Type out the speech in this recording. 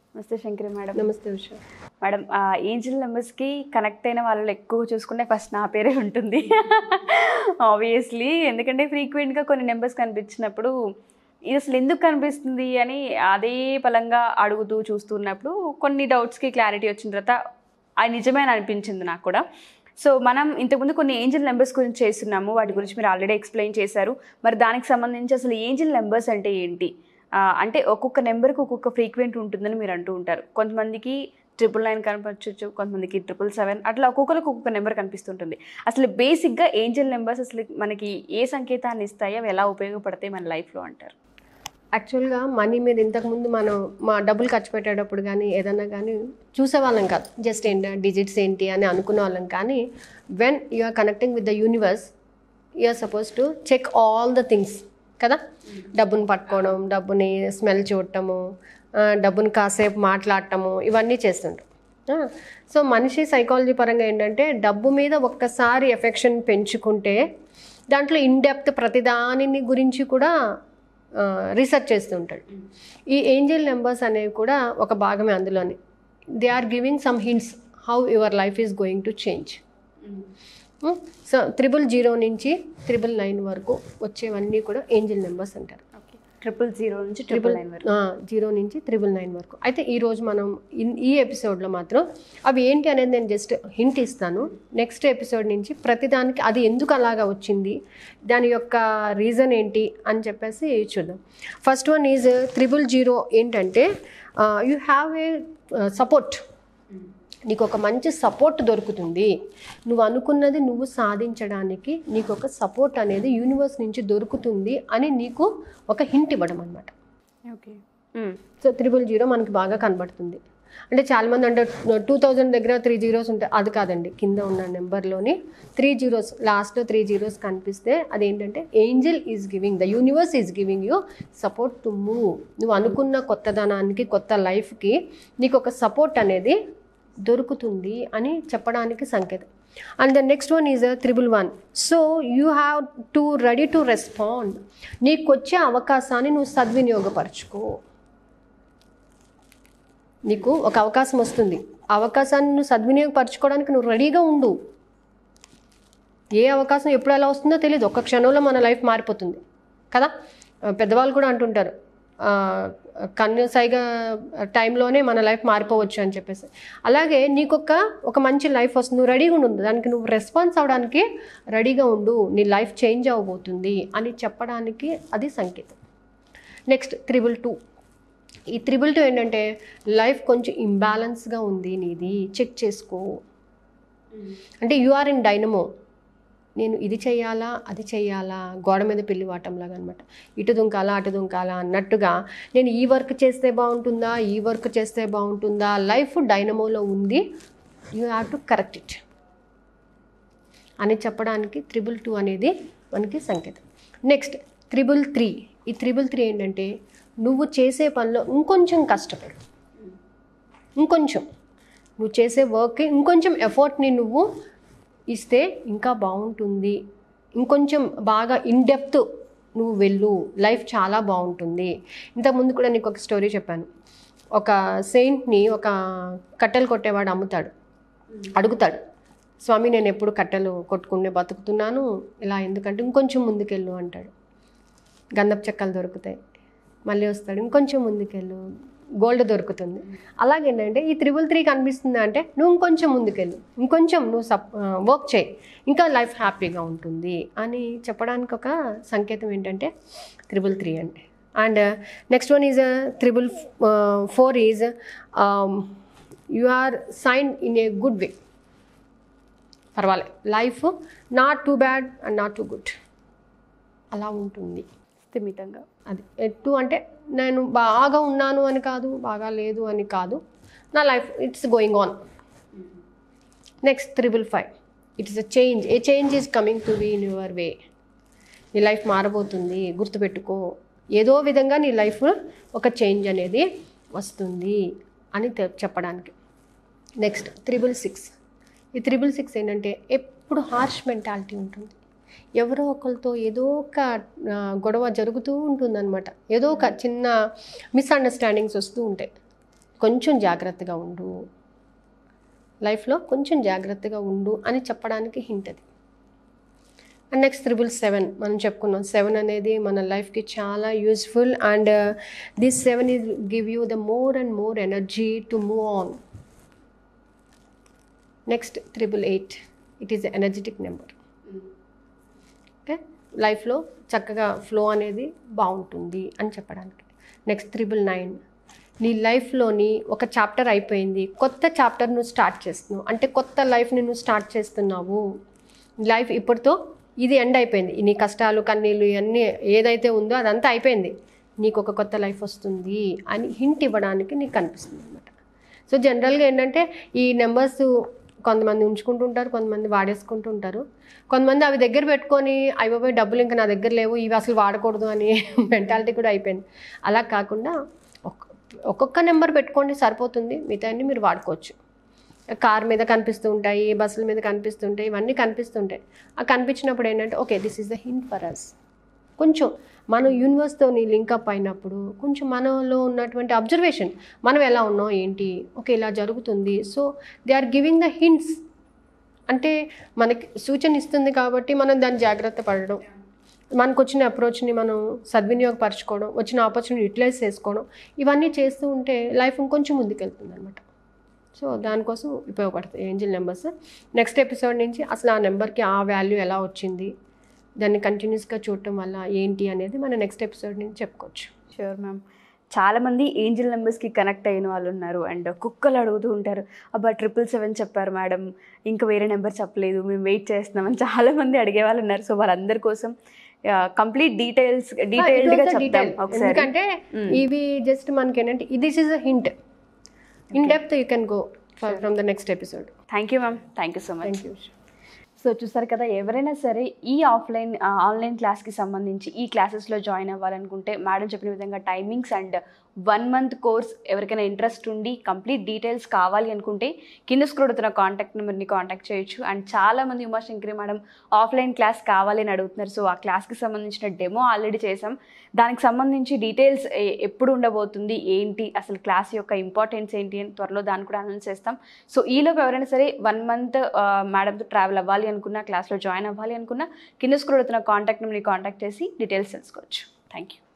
నమస్తే శంకరి మేడం నమస్తే ఉషా మేడం ఆ ఏంజిల్ నెంబర్స్కి కనెక్ట్ అయిన వాళ్ళు ఎక్కువ చూసుకుంటే ఫస్ట్ నా పేరే ఉంటుంది ఆబ్వియస్లీ ఎందుకంటే ఫ్రీక్వెంట్గా కొన్ని నెంబర్స్ కనిపించినప్పుడు ఇది అసలు ఎందుకు కనిపిస్తుంది అని అదే పలంగా అడుగుతూ చూస్తున్నప్పుడు కొన్ని డౌట్స్కి క్లారిటీ వచ్చిన తర్వాత అది నిజమే అని అనిపించింది నాకు కూడా సో మనం ఇంతకుముందు కొన్ని ఏంజిల్ నెంబర్స్ గురించి చేస్తున్నాము వాటి గురించి మీరు ఆల్రెడీ ఎక్స్ప్లెయిన్ చేశారు మరి దానికి సంబంధించి అసలు ఏంజిల్ నెంబర్స్ అంటే ఏంటి ఆ, అంటే ఒక్కొక్క నెంబర్కి ఒక్కొక్క ఫ్రీక్వెంట్ ఉంటుందని మీరు అంటూ ఉంటారు కొంతమందికి ట్రిపుల్ నైన్ కనిపించవచ్చు కొంతమందికి ట్రిపుల్ సెవెన్ అట్లా ఒక్కొక్కరికి ఒక్కొక్క నెంబర్ కనిపిస్తుంటుంది అసలు బేసిక్గా ఏంజిల్ నెంబర్స్ అసలు మనకి ఏ సంకేతాన్ని ఇస్తాయి అవి ఎలా ఉపయోగపడతాయి మన లైఫ్లో అంటారు యాక్చువల్గా మనీ మీద ఇంతకుముందు మనం మా డబ్బులు ఖర్చు పెట్టేటప్పుడు కానీ ఏదన్నా కానీ చూసేవాళ్ళం కాదు జస్ట్ ఏంటి డిజిట్స్ ఏంటి అని అనుకునే వాళ్ళం కానీ when you are connecting with the universe you are suppose to check all the things కదా డబ్బుని పట్టుకోవడం డబ్బుని స్మెల్ చూడటము ఆ, డబ్బుని కాసేపు మాట్లాడటము ఇవన్నీ చేస్తుంటాం సో మనిషి సైకాలజీ పరంగా ఏంటంటే డబ్బు మీద ఒక్కసారి ఎఫెక్షన్ పెంచుకుంటే దాంట్లో ఇన్ డెప్త్ ప్రతిదానిని గురించి కూడా రీసెర్చ్ చేస్తుంటాడు ఈ ఏంజల్ నెంబర్స్ అనేవి కూడా ఒక భాగమే అందులోని they are giving some hints how your life is going to change so triple zero నుంచి త్రిబుల్ నైన్ వరకు వచ్చేవన్నీ కూడా ఏంజల్ నెంబర్స్ అంటారు ఓకే ట్రిపుల్ జీరో నుంచి ట్రిపుల్ నైన్ వరకు జీరో నుంచి త్రిబుల్ నైన్ వరకు అయితే ఈరోజు మనం ఇన్- ఈ ఎపిసోడ్లో మాత్రం అవి ఏంటి అనేది నేను జస్ట్ హింట్ ఇస్తాను నెక్స్ట్ ఎపిసోడ్ నుంచి ప్రతిదానికి అది ఎందుకు అలాగా వచ్చింది దాని యొక్క రీజన్ ఏంటి అని చెప్పేసి చూద్దాం first one is triple zero ఏంటంటే యూ హ్యావ్ ఏ సపోర్ట్ నీకు ఒక మంచి సపోర్ట్ దొరుకుతుంది నువ్వు అనుకున్నది నువ్వు సాధించడానికి నీకు ఒక సపోర్ట్ అనేది యూనివర్స్ నుంచి దొరుకుతుంది అని నీకు ఒక హింట్ ఇవ్వడం అనమాట ఓకే సో త్రిబుల్ జీరో మనకి బాగా కనబడుతుంది అంటే చాలామంది అంటే టూ థౌజండ్ దగ్గర త్రీ జీరోస్ ఉంటాయి అది కాదండి కింద ఉన్న నెంబర్లోని త్రీ జీరోస్ లాస్ట్లో త్రీ జీరోస్ కనిపిస్తే అదేంటంటే angel is giving the universe is giving you support to move నువ్వు అనుకున్న కొత్తదనానికి కొత్త లైఫ్కి నీకు ఒక సపోర్ట్ అనేది దొరుకుతుంది అని చెప్పడానికి సంకేతం and the next one is triple one so you have to ready to respond నీకు వచ్చే అవకాశాన్ని నువ్వు సద్వినియోగపరచుకో నీకు ఒక అవకాశం వస్తుంది ఆ అవకాశాన్ని నువ్వు సద్వినియోగపరచుకోవడానికి నువ్వు రెడీగా ఉండు ఏ అవకాశం ఎప్పుడు ఎలా వస్తుందో తెలియదు ఒక్క క్షణంలో మన లైఫ్ మారిపోతుంది కదా ఆ, పెద్దవాళ్ళు కూడా అంటుంటారు ఆ, కన్ను సైగా టైంలోనే మన లైఫ్ మారిపోవచ్చు అని చెప్పేసి అలాగే నీకు ఒక ఒక మంచి లైఫ్ వస్తుంది నువ్వు రెడీగా ఉండు దానికి నువ్వు రెస్పాన్స్ అవడానికి రెడీగా ఉండు నీ లైఫ్ చేంజ్ అవ్వబోతుంది అని చెప్పడానికి అది సంకేతం నెక్స్ట్ త్రిబుల్ టూ ఈ త్రిబుల్ టూ ఏంటంటే లైఫ్ కొంచెం ఇంబ్యాలెన్స్గా ఉంది నీది చెక్ చేసుకో అంటే యు ఆర్ ఇన్ డైనమో నేను ఇది చెయ్యాలా అది చెయ్యాలా గోడ మీద పిల్లి వాటంలాగా అనమాట ఇటు దుంకాలా అటు దుంకాలా అన్నట్టుగా నేను ఈ వర్క్ చేస్తే బాగుంటుందా ఈ వర్క్ చేస్తే బాగుంటుందా లైఫ్ డైనమోలో ఉంది you have to correct it అని చెప్పడానికి త్రిబుల్ టూ అనేది మనకి సంకేతం నెక్స్ట్ త్రిబుల్ త్రీ ఈ త్రిబుల్ త్రీ ఏంటంటే నువ్వు చేసే పనిలో ఇంకొంచెం కష్టపడు ఇంకొంచెం నువ్వు చేసే వర్క్కి ఇంకొంచెం ఎఫర్ట్ని నువ్వు ఇస్తే ఇంకా బాగుంటుంది ఇంకొంచెం బాగా ఇన్ డెప్త్ నువ్వు వెళ్ళు లైఫ్ చాలా బాగుంటుంది ఇంతకుముందు కూడా నీకు ఒక స్టోరీ చెప్పాను ఒక సెయింట్ని ఒక కట్టెలు కొట్టేవాడు అమ్ముతాడు అడుగుతాడు స్వామి నేను ఎప్పుడు కట్టెలు కొట్టుకునే బతుకుతున్నాను ఇలా ఎందుకంటే ఇంకొంచెం ముందుకెళ్ళు అంటాడు గంధపు చెక్కలు దొరుకుతాయి మళ్ళీ వస్తాడు ఇంకొంచెం ముందుకెళ్ళు గోల్డ్ దొరుకుతుంది అలాగేంటంటే ఈ త్రిబుల్ త్రీ కనిపిస్తుంది అంటే నువ్వు ఇంకొంచెం ముందుకెళ్ళు ఇంకొంచెం నువ్వు సప్ వర్క్ చేయి ఇంకా లైఫ్ హ్యాపీగా ఉంటుంది అని చెప్పడానికి ఒక సంకేతం ఏంటంటే త్రిబుల్ త్రీ అండి and next one is triple four is you are sign in a good way పర్వాలేదు life not too bad and not too good అలా ఉంటుంది స్థిమితంగా అది ఎట్టు అంటే నేను బాగా ఉన్నాను అని కాదు బాగా లేదు అని కాదు నా life it's going on next triple five it is a change a change is coming to be in your way నీ లైఫ్ మారబోతుంది గుర్తుపెట్టుకో ఏదో విధంగా నీ లైఫ్ ఒక చేంజ్ అనేది వస్తుంది అని తె- చెప్పడానికి నెక్స్ట్ త్రిబుల్ సిక్స్ ఈ త్రిబుల్ సిక్స్ ఏంటంటే ఎప్పుడు హార్ష్ మెంటాలిటీ ఉంటుంది ఎవరో ఒకరితో ఏదో ఒక ఆ, గొడవ జరుగుతూ ఉంటుందన్నమాట ఏదో ఒక చిన్న మిస్అండర్స్టాండింగ్స్ వస్తూ ఉంటాయి కొంచెం జాగ్రత్తగా ఉండు లైఫ్లో కొంచెం జాగ్రత్తగా ఉండు అని చెప్పడానికి హింట్ అది అండ్ నెక్స్ట్ త్రిబుల్ సెవెన్ మనం చెప్పుకున్నాం సెవెన్ అనేది మన లైఫ్కి చాలా useful and this seven is give you the more and more energy to move on next triple eight it is energetic number okay లైఫ్లో చక్కగా ఫ్లో అనేది బాగుంటుంది అని చెప్పడానికి నెక్స్ట్ త్రిబుల్ నైన్ నీ లైఫ్లోని ఒక చాప్టర్ అయిపోయింది కొత్త చాప్టర్ నువ్వు స్టార్ట్ చేస్తున్నావు అంటే కొత్త లైఫ్ని నువ్వు స్టార్ట్ చేస్తున్నావు లైఫ్ ఇప్పటితో ఇది ఎండ్ అయిపోయింది నీ కష్టాలు కన్నీళ్ళు ఇవన్నీ ఏదైతే ఉందో అదంతా అయిపోయింది నీకు ఒక కొత్త లైఫ్ వస్తుంది అని హింట్ ఇవ్వడానికి నీకు కనిపిస్తుంది అనమాట సో జనరల్గా ఏంటంటే ఈ నెంబర్స్ కొంతమంది ఉంచుకుంటూ ఉంటారు కొంతమంది వాడేసుకుంటూ ఉంటారు కొంతమంది అవి దగ్గర పెట్టుకొని అయిపోయి డబ్బులు ఇంకా నా దగ్గర లేవు ఇవి అసలు వాడకూడదు అని మెంటాలిటీ కూడా అయిపోయింది అలా కాకుండా ఒక్- ఒక్కొక్క నెంబర్ పెట్టుకోండి సరిపోతుంది మిగతా మీరు వాడుకోవచ్చు కార్ మీద కనిపిస్తూ ఉంటాయి బస్సుల మీద కనిపిస్తుంటాయి ఇవన్నీ కనిపిస్తుంటాయి ఆ కనిపించినప్పుడు ఏంటంటే okay this is the hint for us కొంచెం మనం యూనివర్స్తోని లింకప్ అయినప్పుడు కొంచెం మనలో ఉన్నటువంటి అబ్జర్వేషన్ మనం ఎలా ఉన్నాం ఏంటి ఓకే ఇలా జరుగుతుంది so they are giving the hints అంటే మనకి సూచన ఇస్తుంది కాబట్టి మనం దాన్ని జాగ్రత్త పడడం మనకు వచ్చిన అప్రోచ్ని మనం సద్వినియోగపరచుకోవడం వచ్చిన ఆపర్చునిటీ యూటిలైజ్ చేసుకోవడం ఇవన్నీ చేస్తూ ఉంటే లైఫ్ ఇంకొంచెం ముందుకెళ్తుంది అనమాట సో దానికోసం ఉపయోగపడతాయి ఏంజిల్ నెంబర్స్ నెక్స్ట్ ఎపిసోడ్ నుంచి అసలు ఆ నెంబర్కి ఆ వాల్యూ ఎలా వచ్చింది దాన్ని కంటిన్యూస్గా చూడటం వల్ల ఏంటి అనేది మన నెక్స్ట్ ఎపిసోడ్ నుంచి చెప్పుకోవచ్చు షూర్ మ్యామ్ చాలామంది ఏంజిల్ నెంబర్స్కి కనెక్ట్ అయిన వాళ్ళు ఉన్నారు అండ్ కుక్కలు అడుగుతూ ఉంటారు అబ్బా ట్రిపుల్ సెవెన్ చెప్పారు మేడం ఇంకా వేరే నెంబర్ చెప్పలేదు మేము వెయిట్ చేస్తున్నామని చాలామంది అడిగే వాళ్ళు ఉన్నారు సో వాళ్ళందరి కోసం కంప్లీట్ డీటెయిల్స్ డీటెయిల్డ్గా చెప్తాం ఒకసారి ఎందుకంటే ఇవి జస్ట్ మనకి ఏంటంటే this is a hint in depth you can go from the next episode thank you ma'am thank you so much thank you so చూసారు కదా ఎవరైనా సరే ఈ ఆఫ్లైన్ ఆ, ఆన్లైన్ క్లాస్కి సంబంధించి ఈ క్లాసెస్లో జాయిన్ అవ్వాలనుకుంటే మేడం చెప్పిన విధంగా timings and one month course ఎవరికైనా ఇంట్రెస్ట్ ఉండి కంప్లీట్ డీటెయిల్స్ కావాలి అనుకుంటే కింద స్క్రోల్ అవుతున్న కాంటాక్ట్ నెంబర్ని కాంటాక్ట్ చేయొచ్చు అండ్ చాలామంది Uma Shankari madam offline class కావాలి అని అడుగుతున్నారు సో ఆ క్లాస్కి సంబంధించిన డెమో ఆల్రెడీ చేసాం దానికి సంబంధించి డీటెయిల్స్ ఎప్పుడు ఉండబోతుంది ఏంటి అసలు క్లాస్ యొక్క ఇంపార్టెన్స్ ఏంటి అని త్వరలో దాన్ని కూడా అనౌన్స్ చేస్తాం సో ఈలోపు ఎవరైనా సరే వన్ మంత్ మేడంతో ట్రావెల్ అవ్వాలి అనుకున్నా క్లాస్లో జాయిన్ అవ్వాలి అనుకున్నా కింద స్క్రోల్ అవుతున్న కాంటాక్ట్ నెంబర్ని కాంటాక్ట్ చేసి డీటెయిల్స్ తెలుసుకోవచ్చు థ్యాంక్ యూ